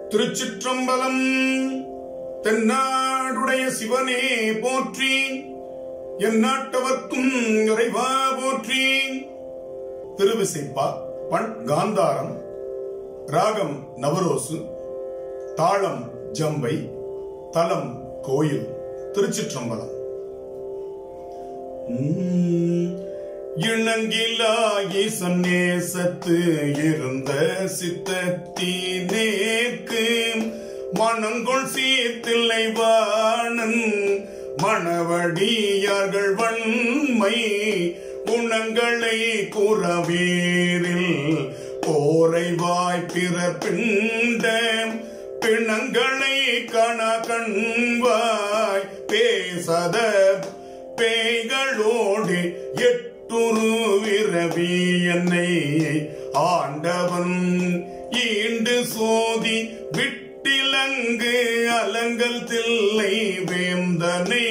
திருச்சிற்றம்பலம் தென்னாடுடைய சிவனே போற்றி என் நாட்டவர்க்கும் இறைவா போற்றி திருவிசைப்பா பண் காந்தாரம் ராகம் நவரோசு தாளம் ஜம்பை தலம் கோயில் திருச்சிற்றம்பலம் உம், இணங்கிலா ஈசன் நேசத்து இருந்த சித்தத்தினேற்கு மணங்கொள் சீர்த்தில்லை வாணன் மணவடியார்கள் வன்மை குணங்களை கூறவீரில் போரை வாய்ப்பிற பிண்ட பிணங்களை கண கண்வாய் பேசத பேய்களோடு எட்டுரு விரவி என்னை ஆண்டவன் ஈண்டு சோதி விட்டிலங்கு அலங்கல் தில்லை வேந்தனை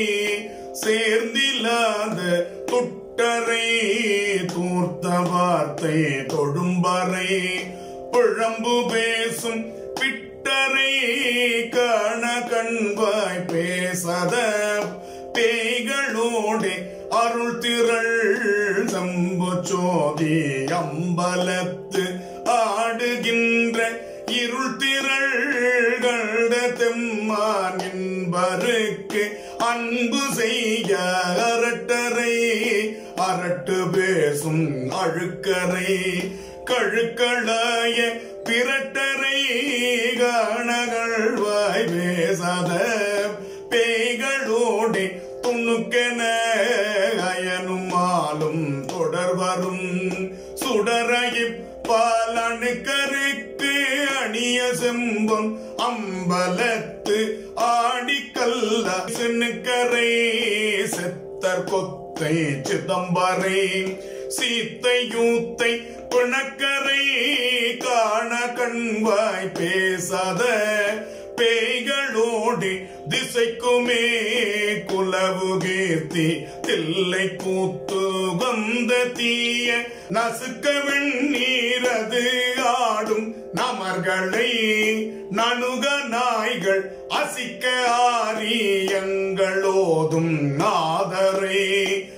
சேர்ந்திலாத துட்டரை தூர்த்த வார்த்தை தொடும்பறை புழம்பு பேசும் பிட்டரை காண கண்வாய் பேசத பேய்களோடு அருள் திரள் சம்பு சோதி அம்பலத்து ஆடுகின்ற இருள் திரள் கண்ட தெம்மான் என்பருக்கு அன்பு செய்ய அரட்டரை அரட்டு பேசும் அழுக்கரை கழுக்களாய பிரட்டரை காணகழ்வாய் பேசாத பேய்களோடு துணுக்கென அயனும் ஆளும் தொடர்வரும் சுடரையிப் பாலணுக்கருக்கு அணிய செம்பொன் அம்பலத்து ஆடிக்கல்ல சின்னுக்கரை செத்தர் கொத்தை சிதம்பரை சீத்தையூத்தை பிணக்கரை காண கண்வாய் பேசாத பேய்களோடு திசைக்குமே குலவு கீர்த்தி தில்லை கூத்து வந்த தீய நசுக்க வெண்ணீரது ஆடும் நமர்களை நணுக நாய்கள் அசிக்க ஆரியங்களோதும் நாதரே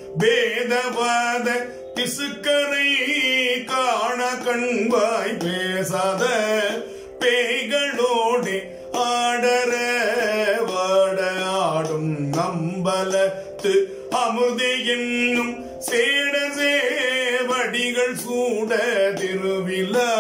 வேதவாத பிசுக்கரை காண கண்வாய் பேசாத பேய்களோடு ஆடர வாட ஆடும் நம்பலத்து அமுதே என்னும் சேட சேவடிகள் சூட திருவிழா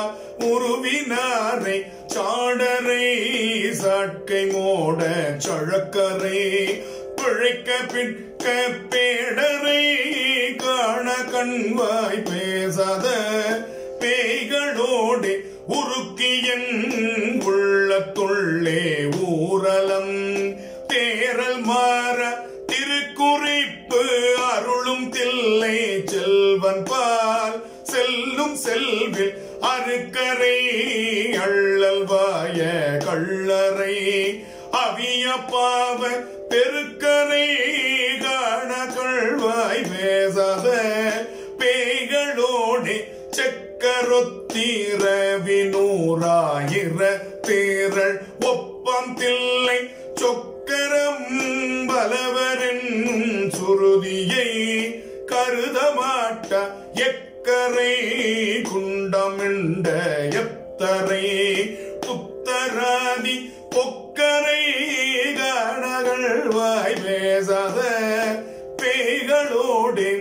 உருவினாரை சாடரை சாட்கை மோட சழக்கரை பிழைக்க பிற்க பேடரை காண கண்வாய் பேசாத பேய்களோடு உருக்கியன் உள்ளத்துள்ளே ஊரலம் தேரல் மாற திருக்குறிப்பு அருளும் தில்லை செல்வன் பால் செல்லும் செல்வில் அருக்கரை அள்ளல் வாய கள்ளரை அவிய பாவ பெருக்கரை காண கள்வாய் பேசாத பேய்களோடு செக்கரொத்தீர வினூராயிர தேரள் ஒப்பம் தில்லை சொக்கரம் பலவரென்னும் சுருதியை கருத மாட்ட எக்கரை குண்டமிண்ட எத்தரை புத்தராதி பொக்கரை காணகள் வாய் பேசாத பேய்களோடு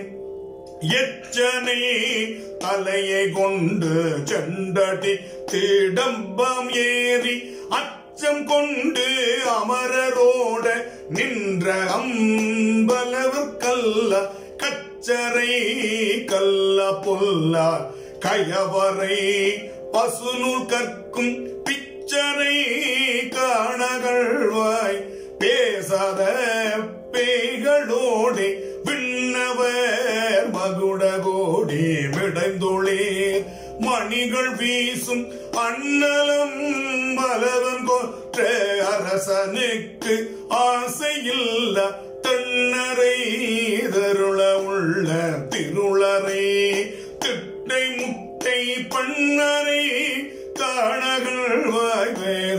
எச்சனை தலையை கொண்டு செண்டடி திடம்பம் ஏறி அச்சம் கொண்டு அமரரோட நின்ற அம்பலவர் கல்ல கச்சரை கல்ல பொல்ல கயவரை பசுநூல் கற்கும் பிச்சரை காணகழ்வாய் பேசாத பேய்களோடு விண்ணவர் மகுடகோடி விடைந்துளேர் மணிகள் வீசும் அண்ணலம் பலவன் கொற்ற அரசனுக்கு ஆசையில்ல தன்னரை தருள உள்ள திருளரை திட்டை முட்டை பண்ணரை காணகள் வாய்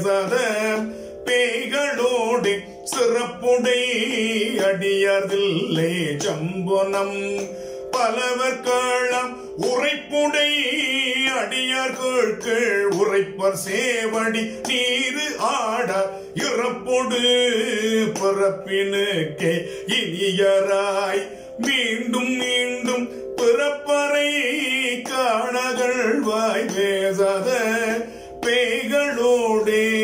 தில்லை சம்புனம் பலவர் காலம் உரைப்புடை அடியார்களுக்கு உரைப்பர் சேவடி நீரு ஆட இறப்பொடு பிறப்பினுக்கே இனியராய் மீண்டும் மீண்டும் பிறப்பறை காணகள் வாய் பேசாத பேய்களோடே